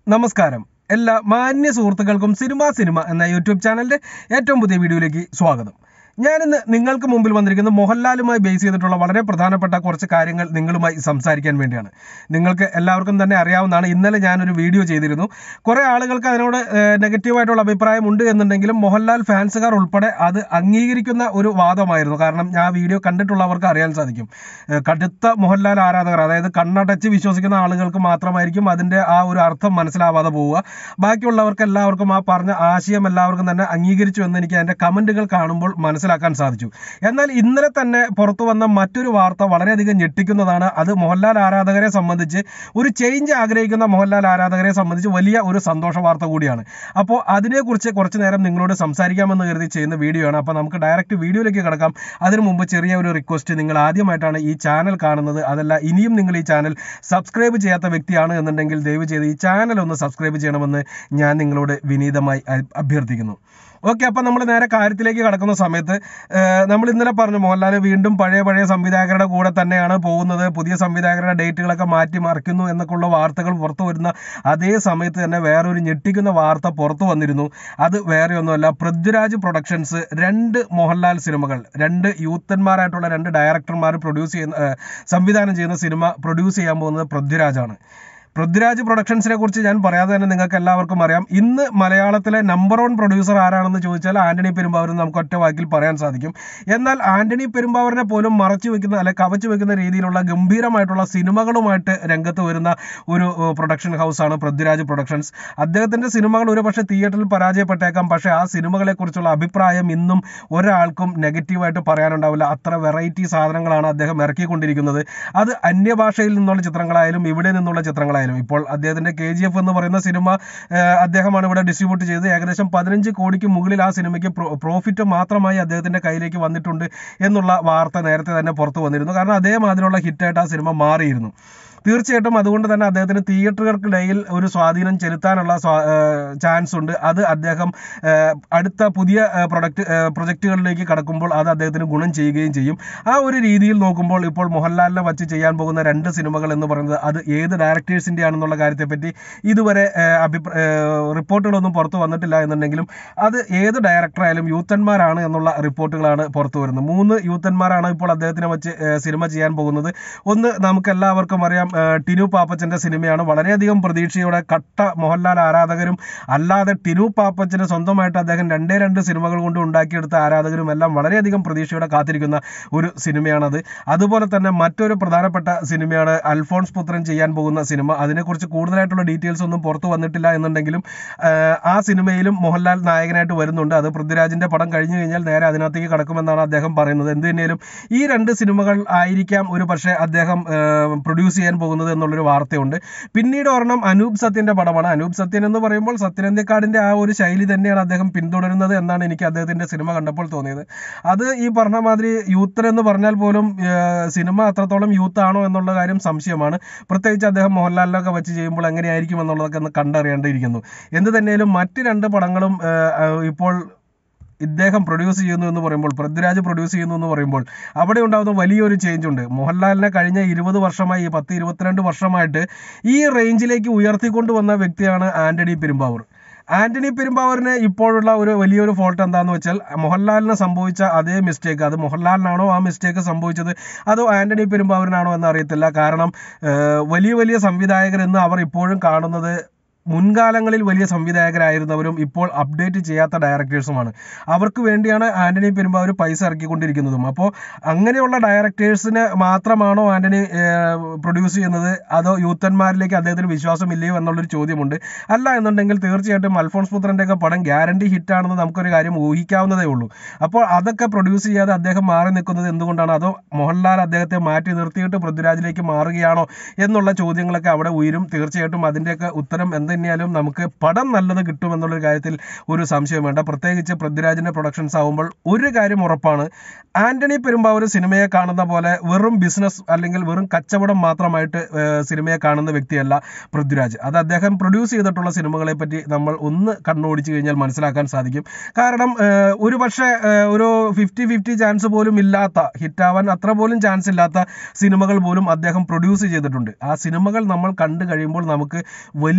നമസ്കാരം എല്ലാ മാന്യ സുഹൃത്തുക്കൾക്കും സിനിമ സിനിമ എന്ന യൂട്യൂബ് ചാനലിന്റെ ഏറ്റവും പുതിയ വീഡിയോയിലേക്ക് സ്വാഗതം ഞാനിന്ന് നിങ്ങൾക്ക് മുമ്പിൽ വന്നിരിക്കുന്ന മോഹൻലാലുമായി ബേസ് ചെയ്തിട്ടുള്ള വളരെ പ്രധാനപ്പെട്ട കുറച്ച് കാര്യങ്ങൾ നിങ്ങളുമായി സംസാരിക്കാൻ വേണ്ടിയാണ് നിങ്ങൾക്ക് എല്ലാവർക്കും തന്നെ അറിയാവുന്നതാണ് ഇന്നലെ ഞാനൊരു വീഡിയോ ചെയ്തിരുന്നു കുറേ ആളുകൾക്ക് അതിനോട് നെഗറ്റീവായിട്ടുള്ള അഭിപ്രായം ഉണ്ട് എന്നുണ്ടെങ്കിലും മോഹൻലാൽ ഫാൻസുകാർ ഉൾപ്പെടെ അത് അംഗീകരിക്കുന്ന ഒരു വാദമായിരുന്നു കാരണം ഞാൻ വീഡിയോ കണ്ടിട്ടുള്ളവർക്ക് അറിയാൻ സാധിക്കും ഏഹ് കടുത്ത മോഹൻലാൽ ആരാധകർ അതായത് കണ്ണടച്ച് വിശ്വസിക്കുന്ന ആളുകൾക്ക് മാത്രമായിരിക്കും അതിന്റെ ആ ഒരു അർത്ഥം മനസ്സിലാവാതെ പോവുക ബാക്കിയുള്ളവർക്ക് എല്ലാവർക്കും ആ പറഞ്ഞ ആശയം എല്ലാവർക്കും തന്നെ അംഗീകരിച്ചു എന്ന് എനിക്ക് അതിന്റെ കമന്റുകൾ കാണുമ്പോൾ മനസ്സിലാക്കാൻ സാധിച്ചു എന്നാൽ ഇന്നലെ തന്നെ പുറത്തു വന്ന മറ്റൊരു വാർത്ത വളരെയധികം ഞെട്ടിക്കുന്നതാണ് അത് മോഹൻലാൽ ആരാധകരെ സംബന്ധിച്ച് ഒരു ചേഞ്ച് ആഗ്രഹിക്കുന്ന മോഹൻലാൽ ആരാധകരെ സംബന്ധിച്ച് വലിയ ഒരു സന്തോഷ വാർത്ത കൂടിയാണ് അപ്പോൾ അതിനെക്കുറിച്ച് കുറച്ച് നേരം നിങ്ങളോട് സംസാരിക്കാമെന്ന് കരുതി ചെയ്യുന്ന വീഡിയോ ആണ് അപ്പോൾ നമുക്ക് ഡയറക്റ്റ് വീഡിയോയിലേക്ക് കിടക്കാം അതിനു മുമ്പ് ചെറിയ ഒരു റിക്വസ്റ്റ് നിങ്ങൾ ആദ്യമായിട്ടാണ് ഈ ചാനൽ കാണുന്നത് അതല്ല ഇനിയും നിങ്ങൾ ഈ ചാനൽ സബ്സ്ക്രൈബ് ചെയ്യാത്ത വ്യക്തിയാണ് എന്നുണ്ടെങ്കിൽ ദയവ് ചെയ്ത് ഈ ചാനൽ ഒന്ന് സബ്സ്ക്രൈബ് ചെയ്യണമെന്ന് ഞാൻ നിങ്ങളോട് വിനീതമായി അ- അഭ്യർത്ഥിക്കുന്നു ഓക്കെ അപ്പം നമ്മൾ നേരെ കാര്യത്തിലേക്ക് കടക്കുന്ന സമയത്ത് ഏഹ്, നമ്മൾ ഇന്നലെ പറഞ്ഞു മോഹൻലാൽ വീണ്ടും പഴയ പഴയ സംവിധായകരുടെ കൂടെ തന്നെയാണ് പോകുന്നത് പുതിയ സംവിധായകരുടെ ഡേറ്റുകളൊക്കെ മാറ്റി മറിക്കുന്നു എന്നൊക്കെയുള്ള വാർത്തകൾ പുറത്തു വരുന്ന അതേ സമയത്ത് തന്നെ വേറൊരു ഞെട്ടിക്കുന്ന വാർത്ത പുറത്തു വന്നിരുന്നു അത് വേറെ ഒന്നുമല്ല പൃഥ്വിരാജ് പ്രൊഡക്ഷൻസ് രണ്ട് മോഹൻലാൽ സിനിമകൾ രണ്ട് യൂത്തന്മാരായിട്ടുള്ള രണ്ട് ഡയറക്ടർമാർ പ്രൊഡ്യൂസ് ചെയ്യുന്ന ഏഹ്, സംവിധാനം ചെയ്യുന്ന സിനിമ പ്രൊഡ്യൂസ് ചെയ്യാൻ പോകുന്നത് പൃഥ്വിരാജാണ് പൃഥ്വിരാജ് പ്രൊഡക്ഷൻസിനെ കുറിച്ച് ഞാൻ പറയാതെ തന്നെ നിങ്ങൾക്ക് എല്ലാവർക്കും അറിയാം ഇന്ന് മലയാളത്തിലെ നമ്പർ വൺ പ്രൊഡ്യൂസർ ആരാണെന്ന് ചോദിച്ചാൽ ആന്റണി പെരുമ്പാവൂർ എന്ന് നമുക്ക് ഒറ്റ വാക്കിൽ പറയാൻ സാധിക്കും എന്നാൽ ആന്റണി പെരുമ്പാവൂരിനെ പോലും മറച്ചു വെക്കുന്ന അല്ലെ കവച്ചു വെക്കുന്ന രീതിയിലുള്ള ഗംഭീരമായിട്ടുള്ള സിനിമകളുമായിട്ട് രംഗത്ത് വരുന്ന ഒരു ഏഹ്, പ്രൊഡക്ഷൻ ഹൗസാണ് പൃഥ്വിരാജ് പ്രൊഡക്ഷൻസ് അദ്ദേഹത്തിന്റെ സിനിമകൾ ഒരു പക്ഷേ തിയേറ്ററിൽ പരാജയപ്പെട്ടേക്കാം പക്ഷേ ആ സിനിമകളെ കുറിച്ചുള്ള അഭിപ്രായം ഇന്നും ഒരാൾക്കും നെഗറ്റീവായിട്ട് പറയാനുണ്ടാവില്ല അത്ര വെറൈറ്റി സാധനങ്ങളാണ് അദ്ദേഹം ഇറക്കിക്കൊണ്ടിരിക്കുന്നത് അത് അന്യഭാഷയിൽ നിന്നുള്ള ചിത്രങ്ങളായാലും ഇവിടെ നിന്നുള്ള ചിത്രങ്ങളായാലും ഇപ്പോൾ അദ്ദേഹത്തിന്റെ കെ ജി എഫ് എന്ന് പറയുന്ന സിനിമ ഏഹ്, അദ്ദേഹമാണ് ഇവിടെ ഡിസ്ട്രിബ്യൂട്ട് ചെയ്തത് ഏകദേശം പതിനഞ്ച് കോടിക്ക് മുകളിൽ ആ സിനിമയ്ക്ക് പ്രോഫിറ്റ് മാത്രമായി അദ്ദേഹത്തിന്റെ കയ്യിലേക്ക് വന്നിട്ടുണ്ട് എന്നുള്ള വാർത്ത നേരത്തെ തന്നെ പുറത്തു വന്നിരുന്നു കാരണം അതേമാതിരിയുള്ള ഹിറ്റായിട്ട് ആ സിനിമ മാറിയിരുന്നു തീർച്ചയായിട്ടും അതുകൊണ്ട് തന്നെ അദ്ദേഹത്തിന് തിയേറ്ററുകൾക്കിടയിൽ ഒരു സ്വാധീനം ചെലുത്താനുള്ള സ്വാ- ഏഹ് ചാൻസ് ഉണ്ട് അത് അദ്ദേഹം ഏഹ് അടുത്ത പുതിയ ഏഹ് പ്രൊഡക്റ്റ് ഏഹ് പ്രൊജക്റ്റുകളിലേക്ക് കടക്കുമ്പോൾ അത് അദ്ദേഹത്തിന് ഗുണം ചെയ്യുകയും ചെയ്യും ആ ഒരു രീതിയിൽ നോക്കുമ്പോൾ ഇപ്പോൾ മോഹൻലാലിനെ വച്ച് ചെയ്യാൻ പോകുന്ന രണ്ട് സിനിമകൾ എന്ന് പറയുന്നത് അത് ഏത് ഡയറക്ടേഴ്സിൻ്റെ ആണെന്നുള്ള കാര്യത്തെപ്പറ്റി ഇതുവരെ ഏഹ് അഭിപ്രായ ഏഹ് റിപ്പോർട്ടുകളൊന്നും പുറത്തു വന്നിട്ടില്ല എന്നുണ്ടെങ്കിലും അത് ഏത് ഡയറക്ടറായാലും യൂത്തന്മാരാണ് എന്നുള്ള റിപ്പോർട്ടുകളാണ് പുറത്തു വരുന്നത് മൂന്ന് യൂത്തന്മാരാണ് ഇപ്പോൾ അദ്ദേഹത്തിനെ വെച്ച് ഏഹ് സിനിമ ചെയ്യാൻ പോകുന്നത് ഒന്ന് നമുക്ക് എല്ലാവർക്കും അറിയാം ഏഹ് ടിനു പാപ്പച്ചന്റെ സിനിമയാണ് വളരെയധികം പ്രതീക്ഷയോടെ കട്ട മോഹൻലാൽ ആരാധകരും അല്ലാതെ ടിനു പാപ്പച്ചന് സ്വന്തമായിട്ട് അദ്ദേഹം രണ്ടേ രണ്ട് സിനിമകൾ കൊണ്ട് ഉണ്ടാക്കിയെടുത്ത ആരാധകരും എല്ലാം വളരെയധികം പ്രതീക്ഷയോടെ കാത്തിരിക്കുന്ന ഒരു സിനിമയാണത് അതുപോലെ തന്നെ മറ്റൊരു പ്രധാനപ്പെട്ട സിനിമയാണ് അൽഫോൺസ് പുത്രൻ ചെയ്യാൻ പോകുന്ന സിനിമ അതിനെക്കുറിച്ച് കൂടുതലായിട്ടുള്ള ഡീറ്റെയിൽസ് ഒന്നും പുറത്തു വന്നിട്ടില്ല എന്നുണ്ടെങ്കിലും ഏഹ് ആ സിനിമയിലും മോഹൻലാൽ നായകനായിട്ട് വരുന്നുണ്ട് അത് പൃഥ്വിരാജിന്റെ പടം കഴിഞ്ഞു കഴിഞ്ഞാൽ നേരെ അതിനകത്തേക്ക് കടക്കുമെന്നാണ് അദ്ദേഹം പറയുന്നത് എന്ത് തന്നെയാലും ഈ രണ്ട് സിനിമകൾ ആയിരിക്കാം ഒരു പക്ഷേ അദ്ദേഹം പ്രൊഡ്യൂസ് ചെയ്യാൻ പോകുന്നത് എന്നുള്ളൊരു വാർത്തയുണ്ട് പിന്നീട് ഒരെണ്ണം അനൂപ് സത്യന്റെ പടമാണ് അനൂപ് സത്യൻ എന്ന് പറയുമ്പോൾ സത്യനന്ദിക്കാടിന്റെ ആ ഒരു ശൈലി തന്നെയാണ് അദ്ദേഹം പിന്തുടരുന്നത് എന്നാണ് എനിക്ക് അദ്ദേഹത്തിന്റെ സിനിമ കണ്ടപ്പോൾ തോന്നിയത് അത് ഈ പറഞ്ഞ മാതിരി യൂത്തർ എന്ന് പറഞ്ഞാൽ പോലും ഏഹ് സിനിമ അത്രത്തോളം യൂത്ത് ആണോ എന്നുള്ള കാര്യം സംശയമാണ് പ്രത്യേകിച്ച് അദ്ദേഹം മോഹൻലാലിനൊക്കെ വെച്ച് ചെയ്യുമ്പോൾ എങ്ങനെയായിരിക്കും എന്നുള്ളതൊക്കെ ഒന്ന് കണ്ടറിയേണ്ടിയിരിക്കുന്നു എന്ത് തന്നെയാലും മറ്റ് രണ്ട് പടങ്ങളും ഏഹ്, ഏഹ്, ഇപ്പോൾ ഇദ്ദേഹം പ്രൊഡ്യൂസ് ചെയ്യുന്നു എന്ന് പറയുമ്പോൾ പൃഥ്വിരാജ് പ്രൊഡ്യൂസ് ചെയ്യുന്നു എന്ന് പറയുമ്പോൾ അവിടെ ഉണ്ടാകുന്ന വലിയൊരു ചേഞ്ച് ഉണ്ട് മോഹൻലാലിനെ കഴിഞ്ഞ ഇരുപത് വർഷമായി പത്ത് ഇരുപത്തിരണ്ട് വർഷമായിട്ട് ഈ റേഞ്ചിലേക്ക് ഉയർത്തിക്കൊണ്ടുവന്ന വ്യക്തിയാണ് ആന്റണി പെരുമ്പാവൂർ ആന്റണി പെരുമ്പാവൂരിന് ഇപ്പോഴുള്ള ഒരു വലിയൊരു ഫോൾട്ട് എന്താന്ന് വെച്ചാൽ മോഹൻലാലിന് സംഭവിച്ച അതേ മിസ്റ്റേക്ക് അത് മോഹൻലാലിനാണോ ആ മിസ്റ്റേക്ക് സംഭവിച്ചത് അതോ ആന്റണി പെരുമ്പാവൂരിനാണോ എന്ന് അറിയത്തില്ല കാരണം ഏഹ്, വലിയ വലിയ സംവിധായകർ എന്ന് അവർ ഇപ്പോഴും കാണുന്നത് മുൻകാലങ്ങളിൽ വലിയ സംവിധായകരായിരുന്നവരും ഇപ്പോൾ അപ്ഡേറ്റ് ചെയ്യാത്ത ഡയറക്ടേഴ്സുമാണ് അവർക്ക് വേണ്ടിയാണ് ആന്റണി പെരുമ്പാവൂർ പൈസ ഇറക്കിക്കൊണ്ടിരിക്കുന്നതും അപ്പോൾ അങ്ങനെയുള്ള ഡയറക്ടേഴ്സിനെ മാത്രമാണോ ആന്റണി പ്രൊഡ്യൂസ് ചെയ്യുന്നത് അതോ യൂത്തന്മാരിലേക്ക് അദ്ദേഹത്തിന് വിശ്വാസമില്ലയോ എന്നുള്ളൊരു ചോദ്യമുണ്ട് അല്ല എന്നുണ്ടെങ്കിൽ തീർച്ചയായിട്ടും അൽഫോൺസ് പുത്രന്റെ ഒക്കെ പടം ഗ്യാരണ്ടി ഹിറ്റാണെന്ന് നമുക്കൊരു കാര്യം ഊഹിക്കാവുന്നതേ ഉള്ളൂ അപ്പോൾ അതൊക്കെ പ്രൊഡ്യൂസ് ചെയ്യാതെ അദ്ദേഹം മാറി നിൽക്കുന്നത് എന്തുകൊണ്ടാണ് അതോ മോഹൻലാൽ അദ്ദേഹത്തെ മാറ്റി നിർത്തിയിട്ട് പൃഥ്വിരാജിലേക്ക് മാറുകയാണോ എന്നുള്ള ചോദ്യങ്ങളൊക്കെ അവിടെ ഉയരും തീർച്ചയായിട്ടും അതിൻ്റെയൊക്കെ ഉത്തരം എന്ത് തന്നെയാലും നമുക്ക് പടം നല്ലത് കിട്ടുമെന്നുള്ളൊരു കാര്യത്തിൽ ഒരു സംശയം വേണ്ട പ്രത്യേകിച്ച് പൃഥ്വിരാജിന്റെ പ്രൊഡക്ഷൻസ് ആവുമ്പോൾ ഒരു കാര്യം ഉറപ്പാണ് ആന്റണി പെരുമ്പാവൂർ സിനിമയെ കാണുന്ന പോലെ വെറും ബിസിനസ് അല്ലെങ്കിൽ വെറും കച്ചവടം മാത്രമായിട്ട് ഏഹ്, സിനിമയെ കാണുന്ന വ്യക്തിയല്ല പൃഥ്വിരാജ് അത് അദ്ദേഹം പ്രൊഡ്യൂസ് ചെയ്തിട്ടുള്ള സിനിമകളെ പറ്റി നമ്മൾ ഒന്ന് കണ്ണോടിച്ചു കഴിഞ്ഞാൽ മനസ്സിലാക്കാൻ സാധിക്കും കാരണം ഏഹ്, ഒരു പക്ഷേ ഏഹ്, ഒരു ഫിഫ്റ്റി ഫിഫ്റ്റി ചാൻസ് പോലും ഇല്ലാത്ത ഹിറ്റാവാൻ അത്ര പോലും ചാൻസ് ഇല്ലാത്ത സിനിമകൾ പോലും അദ്ദേഹം പ്രൊഡ്യൂസ് ചെയ്തിട്ടുണ്ട് ആ സിനിമകൾ നമ്മൾ കണ്ടു കഴിയുമ്പോൾ നമുക്ക് വലിയ രീതിയിൽ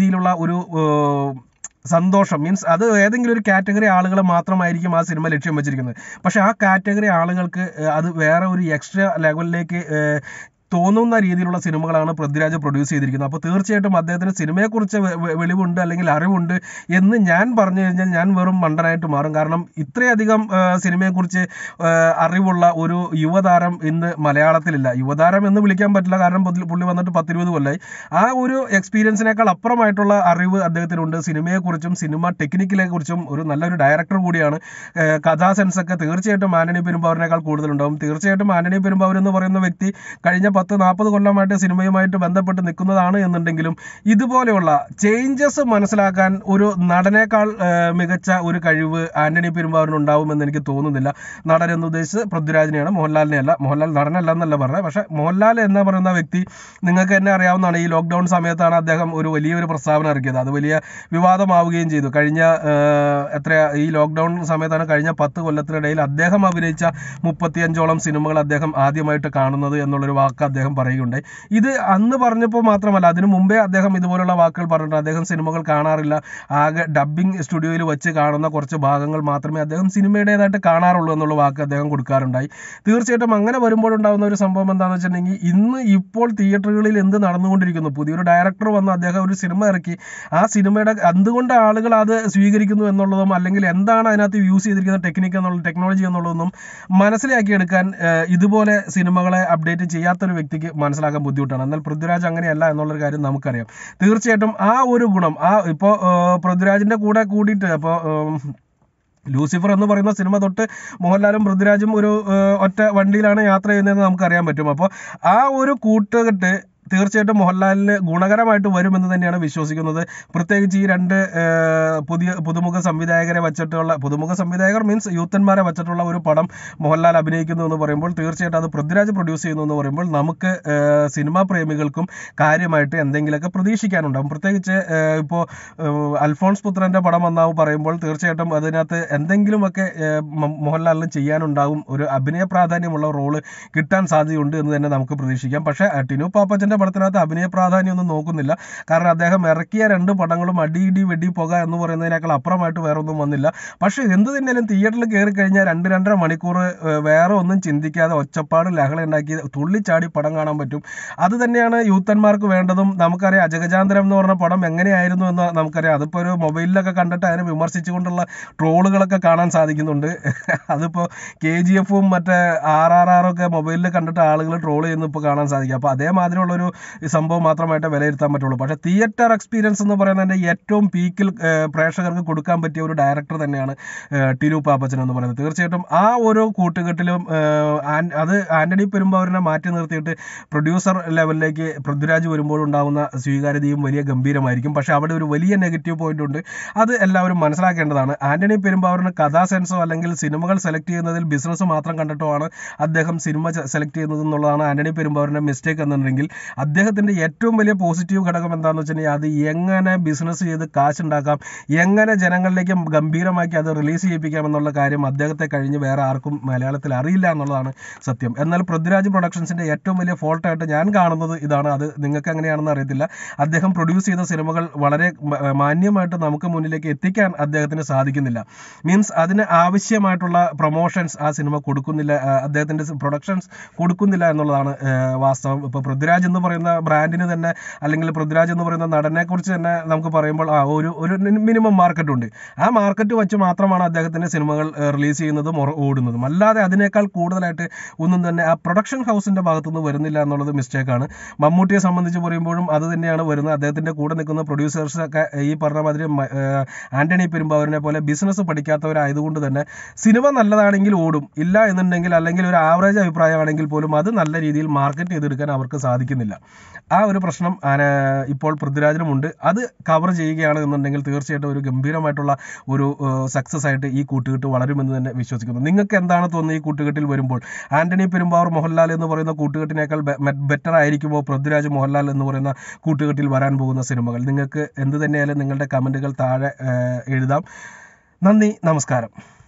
രീതിയിലുള്ള ഒരു ഏഹ്, സന്തോഷം മീൻസ് അത് ഏതെങ്കിലും ഒരു കാറ്റഗറി ആളുകളെ മാത്രമായിരിക്കും ആ സിനിമ ലക്ഷ്യം വെച്ചിരിക്കുന്നത് പക്ഷെ ആ കാറ്റഗറി ആളുകൾക്ക് ഏഹ്, അത് വേറെ ഒരു എക്സ്ട്രാ ലെവലിലേക്ക് ഏഹ്, തോന്നുന്ന രീതിയിലുള്ള സിനിമകളാണ് പൃഥ്വിരാജ് പ്രൊഡ്യൂസ് ചെയ്തിരിക്കുന്നത് അപ്പോൾ തീർച്ചയായിട്ടും അദ്ദേഹത്തിന് സിനിമയെക്കുറിച്ച് വെ- വെ- വെളിവുണ്ട് അല്ലെങ്കിൽ അറിവുണ്ട് എന്ന് ഞാൻ പറഞ്ഞു കഴിഞ്ഞാൽ ഞാൻ വെറും മണ്ടനായിട്ട് മാറും കാരണം ഇത്രയധികം ആ, സിനിമയെക്കുറിച്ച് ആ, അറിവുള്ള ഒരു യുവതാരം ഇന്ന് മലയാളത്തിലില്ല യുവതാരം എന്ന് വിളിക്കാൻ പറ്റില്ല കാരണം പുള്ളി- പുള്ളി വന്നിട്ട് പത്തിരുപത് കൊല്ലമായി ആ ഒരു എക്സ്പീരിയൻസിനേക്കാൾ അപ്പുറമായിട്ടുള്ള അറിവ് അദ്ദേഹത്തിനുണ്ട് സിനിമയെക്കുറിച്ചും സിനിമ ടെക്നിക്കിനെ കുറിച്ചും ഒരു നല്ലൊരു ഡയറക്ടർ കൂടിയാണ് ഏഹ് കഥാ സെൻസ് ഒക്കെ തീർച്ചയായിട്ടും ആന്റണി പെരുമ്പാവൂരിനേക്കാൾ കൂടുതലുണ്ടാവും തീർച്ചയായിട്ടും ആന്റണി പെരുമ്പാവൂർ എന്ന് പറയുന്ന വ്യക്തി കഴിഞ്ഞ പത്ത് നാൽപ്പത് കൊല്ലമായിട്ട് സിനിമയുമായിട്ട് ബന്ധപ്പെട്ട് നിൽക്കുന്നതാണ് എന്നുണ്ടെങ്കിലും ഇതുപോലെയുള്ള ചേഞ്ചസ് മനസ്സിലാക്കാൻ ഒരു നടനേക്കാൾ ഏഹ് മികച്ച ഒരു കഴിവ് ആന്റണി പെരുമ്പാവൂരിന് ഉണ്ടാവുമെന്ന് എനിക്ക് തോന്നുന്നില്ല നടൻ എന്ന് ഉദ്ദേശിച്ച് പൃഥ്വിരാജിനെയാണ് മോഹൻലാലിനെയല്ല മോഹൻലാൽ നടനല്ല എന്നല്ല പറഞ്ഞത് പക്ഷേ മോഹൻലാൽ എന്ന് പറയുന്ന വ്യക്തി നിങ്ങൾക്ക് തന്നെ അറിയാവുന്നതാണ് ഈ ലോക്ക്ഡൗൺ സമയത്താണ് അദ്ദേഹം ഒരു വലിയൊരു പ്രസ്താവന ഇറക്കിയത് അത് വലിയ വിവാദമാവുകയും ചെയ്തു കഴിഞ്ഞ ഏഹ്, എത്ര ഈ ലോക്ക്ഡൗൺ സമയത്താണ് കഴിഞ്ഞ പത്ത് കൊല്ലത്തിനിടയിൽ അദ്ദേഹം അഭിനയിച്ച മുപ്പത്തിയഞ്ചോളം സിനിമകൾ അദ്ദേഹം ആദ്യമായിട്ട് കാണുന്നത് എന്നുള്ളൊരു വാക്ക് അദ്ദേഹം പറയുകയുണ്ടായി ഇത് അന്ന് പറഞ്ഞപ്പോൾ മാത്രമല്ല അതിനു മുമ്പേ അദ്ദേഹം ഇതുപോലുള്ള വാക്കുകൾ പറഞ്ഞിട്ടുണ്ട് അദ്ദേഹം സിനിമകൾ കാണാറില്ല ആകെ ഡബ്ബിംഗ് സ്റ്റുഡിയോയിൽ വെച്ച് കാണുന്ന കുറച്ച് ഭാഗങ്ങൾ മാത്രമേ അദ്ദേഹം സിനിമയുടേതായിട്ട് കാണാറുള്ളൂ എന്നുള്ള വാക്ക് അദ്ദേഹം കൊടുക്കാറുണ്ടായി തീർച്ചയായിട്ടും അങ്ങനെ വരുമ്പോഴുണ്ടാകുന്ന ഒരു സംഭവം എന്താണെന്ന് വെച്ചിട്ടുണ്ടെങ്കിൽ ഇന്ന് ഇപ്പോൾ തിയേറ്ററുകളിൽ എന്ത് നടന്നുകൊണ്ടിരിക്കുന്നു പുതിയൊരു ഡയറക്ടർ വന്ന് അദ്ദേഹം ഒരു സിനിമ ഇറക്കി ആ സിനിമയുടെ എന്തുകൊണ്ട് ആളുകൾ അത് സ്വീകരിക്കുന്നു എന്നുള്ളതും അല്ലെങ്കിൽ എന്താണ് അതിനകത്ത് യൂസ് ചെയ്തിരിക്കുന്ന ടെക്നിക്ക് എന്നുള്ള ടെക്നോളജി എന്നുള്ളതൊന്നും മനസ്സിലാക്കിയെടുക്കാൻ ഏഹ്, ഇതുപോലെ സിനിമകളെ അപ്ഡേറ്റ് ചെയ്യാത്തൊരു വ്യക്തിക്ക് മനസ്സിലാക്കാൻ ബുദ്ധിമുട്ടാണ് എന്നാൽ പൃഥ്വിരാജ് അങ്ങനെയല്ല എന്നുള്ളൊരു കാര്യം നമുക്കറിയാം തീർച്ചയായിട്ടും ആ ഒരു ഗുണം ആ ഇപ്പോൾ പൃഥ്വിരാജിന്റെ കൂടെ കൂടിയിട്ട് അപ്പോൾ ലൂസിഫർ എന്ന് പറയുന്ന സിനിമ തൊട്ട് മോഹൻലാലും പൃഥ്വിരാജും ഒരു ഏഹ്, ഒറ്റ വണ്ടിയിലാണ് യാത്ര ചെയ്യുന്നതെന്ന് നമുക്കറിയാൻ പറ്റും അപ്പോൾ ആ ഒരു കൂട്ടുകെട്ട് തീർച്ചയായിട്ടും മോഹൻലാലിന് ഗുണകരമായിട്ട് വരുമെന്ന് തന്നെയാണ് വിശ്വസിക്കുന്നത് പ്രത്യേകിച്ച് ഈ രണ്ട് ഏഹ്, പുതിയ പുതുമുഖ സംവിധായകരെ വച്ചിട്ടുള്ള പുതുമുഖ സംവിധായകർ മീൻസ് യൂത്തന്മാരെ വച്ചിട്ടുള്ള ഒരു പടം മോഹൻലാൽ അഭിനയിക്കുന്നു എന്ന് പറയുമ്പോൾ തീർച്ചയായിട്ടും അത് പൃഥ്വിരാജ് പ്രൊഡ്യൂസ് ചെയ്യുന്നു എന്ന് പറയുമ്പോൾ നമുക്ക് ഏഹ്, സിനിമാ പ്രേമികൾക്കും കാര്യമായിട്ട് എന്തെങ്കിലുമൊക്കെ പ്രതീക്ഷിക്കാനുണ്ടാകും പ്രത്യേകിച്ച് ഇപ്പോൾ അൽഫോൺസ് പുത്രന്റെ പടം വന്നാവും പറയുമ്പോൾ തീർച്ചയായിട്ടും അതിനകത്ത് എന്തെങ്കിലുമൊക്കെ ഏഹ്, മ- മോഹൻലാലിന് ചെയ്യാനുണ്ടാകും ഒരു അഭിനയ പ്രാധാന്യമുള്ള റോള് കിട്ടാൻ സാധ്യതയുണ്ട് എന്ന് തന്നെ നമുക്ക് പ്രതീക്ഷിക്കാം പക്ഷേ അഹ് ടിനു പാപ്പച്ചന്റെ പടത്തിനകത്ത് അഭിനയ പ്രാധാന്യം ഒന്നും നോക്കുന്നില്ല കാരണം അദ്ദേഹം ഇറക്കിയ രണ്ട് പടങ്ങളും അടി ഇടി വെടി പുക എന്ന് പറയുന്നതിനേക്കാൾ അപ്പുറമായിട്ട് വേറെ ഒന്നും വന്നില്ല പക്ഷേ എന്ത് തന്നെയാലും തിയേറ്ററിൽ കയറി കഴിഞ്ഞാൽ രണ്ട് രണ്ടര മണിക്കൂർ ഏഹ്, വേറെ ഒന്നും ചിന്തിക്കാതെ ഒച്ചപ്പാട് ലഹള ഉണ്ടാക്കി തുള്ളിച്ചാടി പടം കാണാൻ പറ്റും അത് തന്നെയാണ് യൂത്തന്മാർക്ക് വേണ്ടതും നമുക്കറിയാം അജഗജാന്തരം എന്ന് പറഞ്ഞ പടം എങ്ങനെയായിരുന്നു എന്ന് നമുക്കറിയാം അതിപ്പോൾ ഒരു മൊബൈലിലൊക്കെ കണ്ടിട്ട് അതിനെ വിമർശിച്ചുകൊണ്ടുള്ള ട്രോളുകളൊക്കെ കാണാൻ സാധിക്കുന്നുണ്ട് അതിപ്പോൾ കെ ജി എഫും മറ്റേ ആർ ആർ ആർ ഒക്കെ മൊബൈലിൽ കണ്ടിട്ട് ആളുകൾ ട്രോൾ ചെയ്യുന്നു ഇപ്പോൾ കാണാൻ സാധിക്കും അപ്പോൾ അതേമാതിരിയുള്ള ഒരു സംഭവം മാത്രമായിട്ട് വിലയിരുത്താൻ പറ്റുള്ളൂ പക്ഷേ തിയേറ്റർ എക്സ്പീരിയൻസ് എന്ന് പറയുന്നതിൻ്റെ ഏറ്റവും പീക്കിൽ പ്രേക്ഷകർക്ക് കൊടുക്കാൻ പറ്റിയ ഒരു ഡയറക്ടർ തന്നെയാണ് ഏഹ്, ടിനു പാപ്പച്ചൻ എന്ന് പറയുന്നത് തീർച്ചയായിട്ടും ആ ഒരു കൂട്ടുകെട്ടിലും ഏഹ്, ആൻ- അത് ആന്റണി പെരുമ്പാവൂരിനെ മാറ്റി നിർത്തിയിട്ട് പ്രൊഡ്യൂസർ ലെവലിലേക്ക് പൃഥ്വിരാജ് വരുമ്പോഴുണ്ടാകുന്ന സ്വീകാര്യതയും വലിയ ഗംഭീരമായിരിക്കും പക്ഷേ അവിടെ ഒരു വലിയ നെഗറ്റീവ് പോയിന്റ് ഉണ്ട് അത് എല്ലാവരും മനസ്സിലാക്കേണ്ടതാണ് ആന്റണി പെരുമ്പാവൂരിന് കഥാ സെൻസോ അല്ലെങ്കിൽ സിനിമകൾ സെലക്ട് ചെയ്യുന്നതിൽ ബിസിനസ് മാത്രം കണ്ടിട്ടോ ആണ് അദ്ദേഹം സിനിമ സെലക്ട് ചെയ്യുന്നത് എന്നുള്ളതാണ് ആന്റണി പെരുമ്പാവൂരിന്റെ മിസ്റ്റേക്ക് എന്നുണ്ടെങ്കിൽ അദ്ദേഹത്തിന്റെ ഏറ്റവും വലിയ പോസിറ്റീവ് ഘടകം എന്താണെന്ന് വെച്ചിട്ടുണ്ടെങ്കിൽ അത് എങ്ങനെ ബിസിനസ് ചെയ്ത് കാശുണ്ടാക്കാം എങ്ങനെ ജനങ്ങളിലേക്ക് ഗംഭീരമാക്കി അത് റിലീസ് ചെയ്യിപ്പിക്കാം എന്നുള്ള കാര്യം അദ്ദേഹത്തെ കഴിഞ്ഞ് വേറെ ആർക്കും മലയാളത്തിൽ അറിയില്ല എന്നുള്ളതാണ് സത്യം എന്നാൽ പൃഥ്വിരാജ് പ്രൊഡക്ഷൻസിന്റെ ഏറ്റവും വലിയ ഫോൾട്ടായിട്ട് ഞാൻ കാണുന്നത് ഇതാണ് അത് നിങ്ങൾക്ക് എങ്ങനെയാണെന്ന് അറിയത്തില്ല അദ്ദേഹം പ്രൊഡ്യൂസ് ചെയ്ത സിനിമകൾ വളരെ മ- മാന്യമായിട്ട് നമുക്ക് മുന്നിലേക്ക് എത്തിക്കാൻ അദ്ദേഹത്തിന് സാധിക്കുന്നില്ല മീൻസ് അതിന് ആവശ്യമായിട്ടുള്ള പ്രൊമോഷൻസ് ആ സിനിമ കൊടുക്കുന്നില്ല ആ, അദ്ദേഹത്തിന്റെ പ്രൊഡക്ഷൻസ് കൊടുക്കുന്നില്ല എന്നുള്ളതാണ് ആ, വാസ്തവം ഇപ്പോൾ പൃഥ്വിരാജ് എന്ന് പറയുന്ന ബ്രാൻഡിന് തന്നെ അല്ലെങ്കിൽ പൃഥ്വിരാജ് എന്ന് പറയുന്ന നടനെ കുറിച്ച് തന്നെ നമുക്ക് പറയുമ്പോൾ ആ ഒരു ഒരു മിനിമം മാർക്കറ്റ് ഉണ്ട് ആ മാർക്കറ്റ് വെച്ച് മാത്രമാണ് അദ്ദേഹത്തിന്റെ സിനിമകൾ റിലീസ് ചെയ്യുന്നതും ഓ- ഓടുന്നതും അല്ലാതെ അതിനേക്കാൾ കൂടുതലായിട്ട് ഒന്നും തന്നെ ആ പ്രൊഡക്ഷൻ ഹൗസിന്റെ ഭാഗത്തുനിന്ന് വരുന്നില്ല എന്നുള്ളത് മിസ്റ്റേക്കാണ് മമ്മൂട്ടിയെ സംബന്ധിച്ച് പറയുമ്പോഴും അത് തന്നെയാണ് വരുന്നത് അദ്ദേഹത്തിന്റെ കൂടെ നിൽക്കുന്ന പ്രൊഡ്യൂസേഴ്സ് ഒക്കെ ഈ പറഞ്ഞ മാതിരി മ- ഏഹ് ആന്റണി പെരുമ്പാവൂരിനെ പോലെ ബിസിനസ് പഠിക്കാത്തവരായതുകൊണ്ട് തന്നെ സിനിമ നല്ലതാണെങ്കിൽ ഓടും ഇല്ല എന്നുണ്ടെങ്കിൽ അല്ലെങ്കിൽ ഒരു ആവറേജ് അഭിപ്രായമാണെങ്കിൽ പോലും അത് നല്ല രീതിയിൽ മാർക്കറ്റ് ചെയ്തെടുക്കാൻ അവർക്ക് സാധിക്കുന്നില്ല ആ ഒരു പ്രശ്നം ആന- ഇപ്പോൾ പൃഥ്വിരാജിനുമുണ്ട് അത് കവർ ചെയ്യുകയാണ് എന്നുണ്ടെങ്കിൽ തീർച്ചയായിട്ടും ഒരു ഗംഭീരമായിട്ടുള്ള ഒരു സക്സസ് ആയിട്ട് ഈ കൂട്ടുകെട്ട് വളരുമെന്ന് തന്നെ വിശ്വസിക്കുന്നു നിങ്ങൾക്ക് എന്താണ് തോന്നുന്നത് ഈ കൂട്ടുകെട്ടിൽ വരുമ്പോൾ ആന്റണി പെരുമ്പാവൂർ മോഹൻലാൽ എന്ന് പറയുന്ന കൂട്ടുകെട്ടിനേക്കാൾ ബെറ്റർ ആയിരിക്കുമോ പൃഥ്വിരാജ് മോഹൻലാൽ എന്ന് പറയുന്ന കൂട്ടുകെട്ടിൽ വരാൻ പോകുന്ന സിനിമകൾ നിങ്ങൾക്ക് എന്ത് തന്നെയായാലും നിങ്ങളുടെ കമൻറ്റുകൾ താഴെ ഏഹ്, എഴുതാം നന്ദി നമസ്കാരം